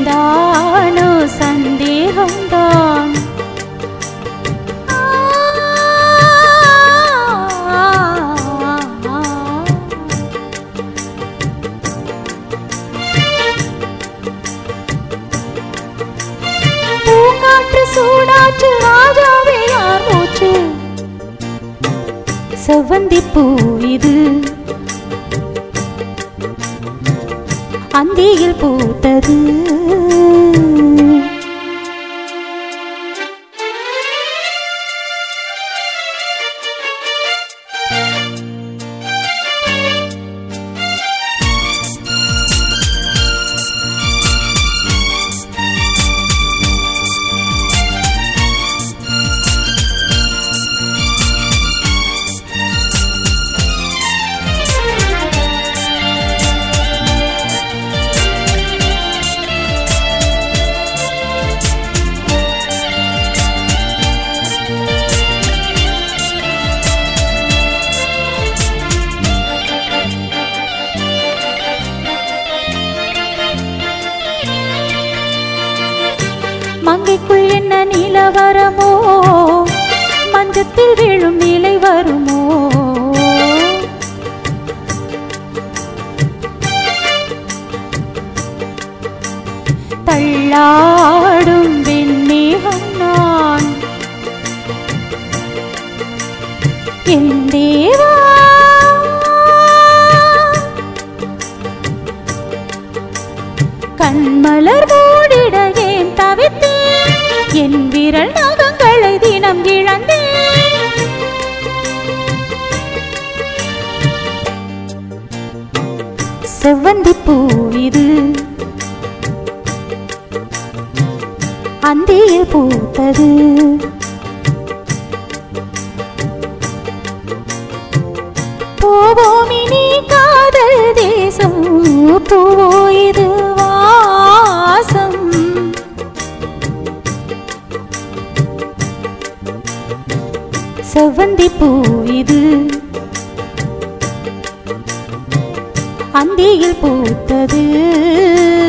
வந்தானோ சந்தேகம்தான் பூங்காற்று சூடாற்று ராஜாவே யார் மூச்சு செவ்வந்தி பூ இது அந்தியில் பூத்தது மங்கைக்குள் என்ன நிலவரமோ மஞ்சத்தில் விழும் நிலை வருமோ தள்ளாடும் வெண்ணேகம் நான் என் தேவா கண்மலர் மூடிட ஏன் தவித்தேன் என் விரல் நகங்களை தினம் இழந்தேன் செவ்வந்தி பூ இது அந்தியில் பூத்தது போவோமினி காதல் தேசம் பூவோ இது வாசம் செவ்வந்தி பூ இது அந்தியில் பூத்தது